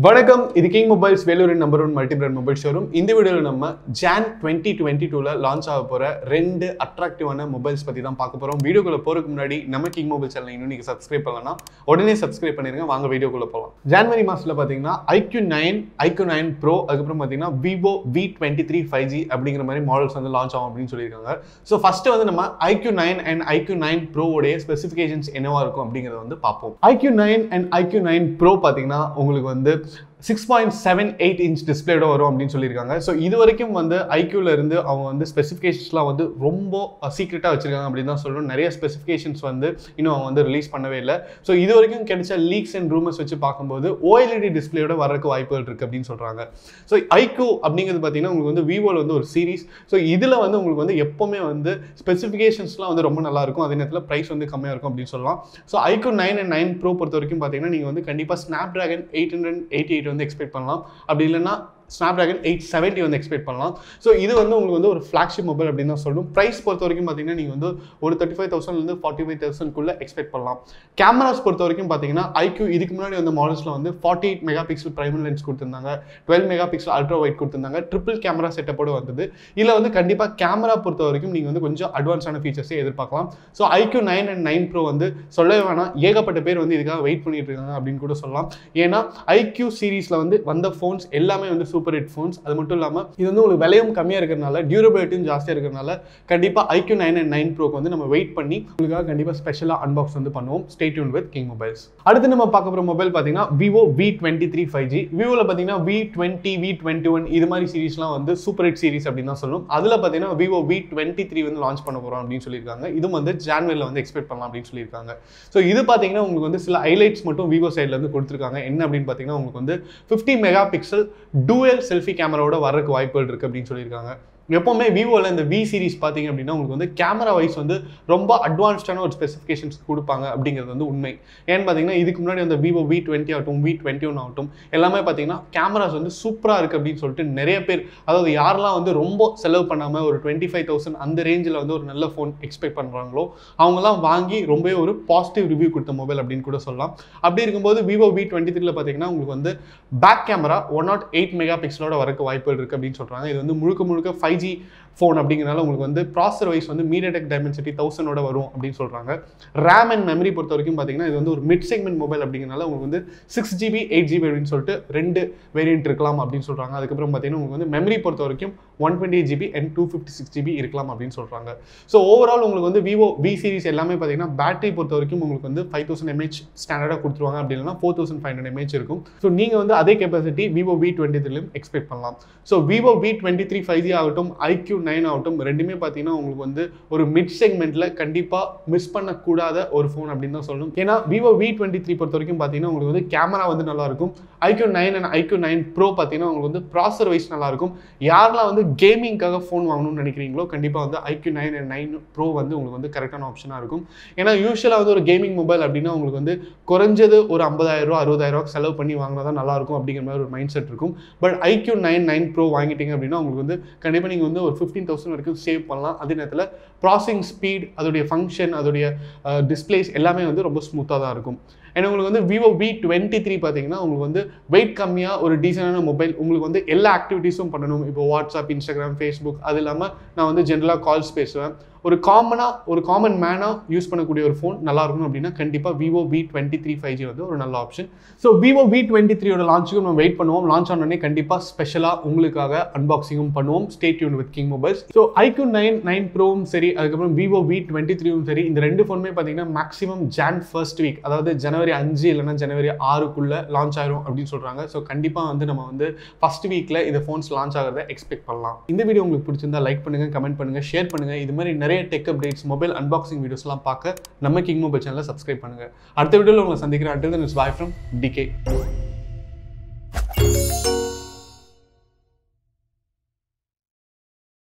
வணக்கம் இது King Mobiles வேலூரின் number one multi brand mobile showroom இந்த வீடியோவில் நம்ம ஜான் டுவெண்ட்டி டுவெண்ட்டி டூவில் லான்ச் ஆக போகிற ரெண்டு அட்ராக்டிவான மொபைல்ஸ் பற்றி தான் பார்க்க போகிறோம் வீடியோக்குள்ள போகிறதுக்கு முன்னாடி நம்ம கிங் மொபைல் சேனல் இன்னும் நீங்கள் சப்ஸ்கிரைப் பண்ணலாம் உடனே சப்ஸ்கிரைப் பண்ணிருங்க வாங்க வீடியோக்குள்ள போகலாம் ஜான்வரி மாதத்தில் பார்த்தீங்கன்னா iQOO nine iQOO nine pro அதுக்கப்புறம் பார்த்தீங்கன்னா Vivo V twenty three five G அப்படிங்கிற மாதிரி மாடல்ஸ் வந்து லான்ச் ஆகும் அப்படின்னு சொல்லியிருக்காங்க ஸோ ஃபஸ்ட்டு வந்து நம்ம iQOO nine and iQOO nine ப்ரோவுடைய ஸ்பெசிஃபிகேஷன்ஸ் என்னவா இருக்கும் அப்படிங்கிறத வந்து பார்ப்போம் iQOO nine and iQOO nine pro பார்த்தீங்கன்னா உங்களுக்கு வந்து six point seven eight inch டிஸ்பிளேட வரும் அப்படின்னு சொல்லியிருக்காங்க ஸோ இது வரைக்கும் வந்து ஐக்யூல இருந்து அவங்க வந்து ஸ்பெசிஃபிகேஷன்ஸ்லாம் வந்து ரொம்ப சீக்ரெட்டாக வச்சிருக்காங்க அப்படின்னு தான் சொல்லணும் நிறைய ஸ்பெசிஃபிகேஷன்ஸ் வந்து இன்னும் அவங்க வந்து ரிலீஸ் பண்ணவே இல்லை ஸோ இது வரைக்கும் கிடைச்ச லீக்ஸ் அண்ட் ரூமர்ஸ் வச்சு பார்க்கும்போது ஓஎல்இடி டிஸ்பிளேயோட வரக்கு வாய்ப்புகள் இருக்குது அப்படின்னு சொல்கிறாங்க ஸோ ஐக்யூ அப்படிங்கிறது பார்த்தீங்கன்னா உங்களுக்கு வந்து விவோவில் வந்து ஒரு சீரிஸ் ஸோ இதில் வந்து உங்களுக்கு வந்து எப்போவுமே வந்து ஸ்பெசிஃபிகேஷன்ஸ்லாம் வந்து ரொம்ப நல்லா இருக்கும் அதே நேரத்தில் ப்ரைஸ் வந்து கம்மியாக இருக்கும் அப்படின்னு சொல்லலாம் so iQOO nine and nine pro பொறுத்த வரைக்கும் பார்த்தீங்கன்னா நீங்கள் வந்து கண்டிப்பாக Snapdragon eight hundred eighty eight வந்து எக்ஸ்பெக்ட் பண்ணலாம் அப்படி இல்லைன்னா ஸ்னாப் ட்ராகன் எயிட் செவன்ட்டி வந்து எக்ஸ்பெக்ட் பண்ணலாம் ஸோ இது வந்து உங்களுக்கு வந்து ஒரு ஃப்ளாக்ஷிப் மொபைல் அப்படின்னு தான் சொல்லணும் ப்ரைஸ் பொறுத்த வரைக்கும் பார்த்தீங்கன்னா நீங்கள் வந்து ஒரு தேர்ட்டி ஃபைவ் தௌசண்ட்லேருந்து ஃபார்ட்டி ஃபைவ் தௌசண்ட்குள்ளே எக்ஸ்பெக்ட் பண்ணலாம் கேமராஸ் பொறுத்த வரைக்கும் பார்த்தீங்கன்னா ஐக்யூ இதுக்கு முன்னாடி வந்த மாடல்ஸில் வந்து forty eight megapixel primary lens கொடுத்துருந்தாங்க dual megapixel ultra wide கொடுத்துருந்தாங்க ட்ரிபிள் கேமரா செட்டப்போடு வந்தது இதில் வந்து கண்டிப்பாக கேமரா பொறுத்த வரைக்கும் நீங்கள் வந்து கொஞ்சம் அட்வான்ஸான ஃபீச்சர்ஸே எதிர்பார்க்கலாம் so iQOO nine and nine pro வந்து சொல்லவே வேணாம் ஏகப்பட்ட பேர் வந்து இதுக்காக வெயிட் பண்ணிட்டு இருக்காங்க அப்படின்னு கூட சொல்லலாம் ஏன்னா ஐக்யூ சீரீஸில் வந்து வந்த ஃபோன்ஸ் எல்லாமே வந்து சூப்பர் ஹிட் ஃபோன்ஸ் அது மட்டும் இல்லாமல் இது வந்து உங்களுக்கு விலையும் கம்மியாக இருக்கிறனால டியூரபிலிட்டியும் ஜாஸ்தியாக இருக்கிறனால கண்டிப்பாக ஐக்யூ நைன் அண்ட் நைன் ப்ரோக்கு வந்து நம்ம வெயிட் பண்ணி உங்களுக்காக கண்டிப்பாக ஸ்பெஷலாக அன்பாக்ஸ் வந்து பண்ணுவோம் stay tune with King Mobiles அடுத்து நம்ம பார்க்க போகிற மொபைல் பார்த்தீங்கன்னா Vivo V twenty three five G விவோவில் பார்த்தீங்கன்னா V twenty V twenty one இது மாதிரி சீரிஸ்லாம் வந்து சூப்பர் ஹிட் சீரிஸ் அப்படின்னு தான் சொல்லணும் அதில் பார்த்தீங்கன்னா விவோ வி டுவெண்ட்டி த்ரீ வந்து லான்ச் பண்ண போகிறோம் அப்படின்னு சொல்லியிருக்காங்க இதுவும் வந்து ஜான்வரியில் வந்து எக்ஸ்பெக்ட் பண்ணலாம் அப்படின்னு சொல்லியிருக்காங்க ஸோ இது பார்த்தீங்கன்னா உங்களுக்கு வந்து சில ஹைலைட்ஸ் மட்டும் விவோ சைடில் இருந்து கொடுத்துருக்காங்க என்ன அப்படின்னு பார்த்தீங்கன்னா உங்களுக்கு வந்து fifty mega pixel dual selfie கேமராவோட வரக்கு வாய்ப்புகள் இருக்குது அப்படின்னு சொல்லியிருக்காங்க எப்போவுமே விவோவில் இந்த வி சீரிஸ் பார்த்தீங்க அப்படின்னா உங்களுக்கு வந்து கேமரா வைஸ் வந்து ரொம்ப அட்வான்ஸ்டான ஒரு ஸ்பெசிஃபிகேஷன்ஸ் கொடுப்பாங்க அப்படிங்கிறது வந்து உண்மை ஏன்னு பார்த்தீங்கன்னா இதுக்கு முன்னாடி அந்த விவோ வி டுவெண்ட்டி ஆகட்டும் வி டுவெண்ட்டி ஒன் ஆகட்டும் எல்லாமே பார்த்தீங்கன்னா கேமராஸ் வந்து சூப்பராக இருக்குது அப்படின்னு சொல்லிட்டு நிறைய பேர் அதாவது யாரெல்லாம் வந்து ரொம்ப செலவு பண்ணாமல் ஒரு டுவெண்ட்டி ஃபைவ் தௌசண்ட் அந்த ரேஞ்சில் வந்து ஒரு நல்ல ஃபோன் எக்ஸ்பெக்ட் பண்ணுறாங்களோ அவங்கலாம் வாங்கி ரொம்பவே ஒரு பாசிட்டிவ் ரிவ்யூ கொடுத்த மொபைல் அப்படின்னு கூட சொல்லலாம் அப்படி இருக்கும்போது விவோ வி டுவெண்ட்டி த்ரீல பார்த்தீங்கன்னா உங்களுக்கு வந்து back camera one nought eight mega பிக்சலோட வரக்கு வாய்ப்புகள் இருக்குது அப்படின்னு சொல்கிறாங்க இது வந்து முழுக்க முழுக்க ஃபைவ் ஜி ஃபோன் அப்படிங்கிறனால உங்களுக்கு வந்து ப்ராசர் வைஸ் வந்து மீடியாடெக் டைமென்சிட்டி தௌசண்டோட வரும் அப்படின்னு சொல்கிறாங்க ரேம் அண்ட் மெமரி பொறுத்த வரைக்கும் பார்த்தீங்கன்னா இது வந்து ஒரு மிட் செக்மெண்ட் மொபைல் அப்படிங்கிறனால உங்களுக்கு வந்து சிக்ஸ் ஜிபி எயிட் ஜிபி அப்படின்னு சொல்லிட்டு ரெண்டு வேரியன்ட் இருக்கலாம் அப்படின்னு சொல்கிறாங்க அதுக்கப்புறம் பார்த்தீங்கன்னா உங்களுக்கு வந்து மெமரி பொறுத்த வரைக்கும் one twenty eight GB and two fifty six GB இருக்கலாம் அப்படின்னு சொல்கிறாங்க ஸோ ஓவரால் உங்களுக்கு வந்து விவோ வி சீரிஸ் எல்லாமே பார்த்தீங்கன்னா பேட்டரி பொறுத்த வரைக்கும் உங்களுக்கு வந்து ஃபைவ் தௌசண்ட் எம்ஏஹெச் ஸ்டாண்டர்டாக கொடுத்துருவாங்க அப்படி இல்லைனா four thousand five hundred mAh இருக்கும் ஸோ நீங்கள் வந்து அதே கெப்பாசிட்டி விவோ வி டுவெண்ட்டி த்ரீலையும் எக்ஸ்பெக்ட் பண்ணலாம் so Vivo V twenty three five G ஆகட்டும் ஐக்யூ நைன் ஆகட்டும் ரெண்டுமே பார்த்தீங்கன்னா உங்களுக்கு வந்து ஒரு மிட் செக்மெண்ட்டில் கண்டிப்பாக மிஸ் பண்ணக்கூடாத ஒரு ஃபோன் அப்படின்னு தான் சொல்லணும் ஏன்னா விவோ வி டுவெண்ட்டி த்ரீ பொறுத்த வரைக்கும் பார்த்தீங்கன்னா உங்களுக்கு வந்து கேமரா வந்து நல்லா இருக்கும் iQOO nine and iQOO nine pro பார்த்தீங்கன்னா உங்களுக்கு வந்து ப்ராசர் வைஸ் நல்லா இருக்கும் யாரெல்லாம் வந்து கேமிங்காக ஃபோன் வாங்கணும்னு நினைக்கிறீங்களோ கண்டிப்பாக வந்து iQOO nine and nine pro வந்து உங்களுக்கு வந்து கரெக்டான ஆப்ஷனாக இருக்கும் ஏன்னா யூஸ்வலாக வந்து ஒரு கேமிங் மொபைல் அப்படின்னா உங்களுக்கு வந்து குறைஞ்சது ஒரு ஐம்பதாயிரம் ரூபா அறுபதாயிரம் ரூபா செலவு பண்ணி வாங்கினா தான் நல்லா இருக்கும் அப்படிங்கிற மாதிரி ஒரு மைண்ட் செட் இருக்கும் but iQOO nine nine pro வாங்கிட்டீங்க அப்படின்னா உங்களுக்கு வந்து கண்டிப்பாக நீங்கள் வந்து ஒரு ஃபிஃப்டீன் தௌசண்ட் வரைக்கும் சேவ் பண்ணலாம் அதே நேரத்தில் ப்ராசஸிங் ஸ்பீட் அதோடைய ஃபங்க்ஷன் அதோடைய டிஸ்பிளேஸ் எல்லாமே வந்து ரொம்ப ஸ்மூத்தாக தான் இருக்கும் ஏன்னா உங்களுக்கு வந்து விவோ வி டுவெண்ட்டி த்ரீ பார்த்தீங்கன்னா உங்களுக்கு வந்து வெயிட் கம்மியாக ஒரு டீசெண்டான மொபைல் உங்களுக்கு வந்து எல்லா ஆக்டிவிட்டீஸும் பண்ணணும் இப்போ வாட்ஸ்அப் இன்ஸ்டாகிராம் ஃபேஸ்புக் அது இல்லாமல் நான் வந்து ஜென்ரலாக கால்ஸ் பேசுவேன் ஒரு காமனாக ஒரு காமன் மேனாக யூஸ் பண்ணக்கூடிய ஒரு ஃபோன் நல்லா இருக்கணும் அப்படின்னா கண்டிப்பாக Vivo V twenty three five G வந்து ஒரு நல்ல option so Vivo V twenty த்ரீயோட லான்ச்சுக்கும் நம்ம வெயிட் பண்ணுவோம் லான்ச் ஆனோடனே கண்டிப்பாக ஸ்பெஷலாக உங்களுக்காக அன்பாக்சிங்கும் பண்ணுவோம் stay tune with King Mobiles so iQOO nine nine ப்ரோவும் சரி அதுக்கப்புறம் விவோ வி டுவெண்ட்டி த்ரீவும் சரி இந்த ரெண்டு ஃபோனுமே பார்த்தீங்கன்னா மேக்ஸிமம் ஜான் ஃபர்ஸ்ட் வீக் அதாவது ஜனவரி அஞ்சு இல்லைன்னா ஜனவரி ஆறுக்குள்ளே லான்ச் ஆயிரும் அப்படின்னு சொல்கிறாங்க ஸோ கண்டிப்பாக வந்து நம்ம வந்து ஃபர்ஸ்ட் வீக்கில் இந்த ஃபோன்ஸ் லான்ச் ஆகிறத எக்ஸ்பெக்ட் பண்ணலாம் இந்த வீடியோ உங்களுக்கு பிடிச்சிருந்தா லைக் பண்ணுங்கள் கமெண்ட் பண்ணுங்கள் ஷேர் பண்ணுங்கள் இது மாதிரி நிறைய டெக் அப்டேட்ஸ் மொபைல் அன்பாக்சிங் வீடியோஸ்லாம் பார்க்க நம்ம கிங் மொபைல் சேனலை சப்ஸ்கிரைப் பண்ணுங்கள் அடுத்த வீடியோவில் உங்களை சந்திக்கிறேன் until it's bye from decay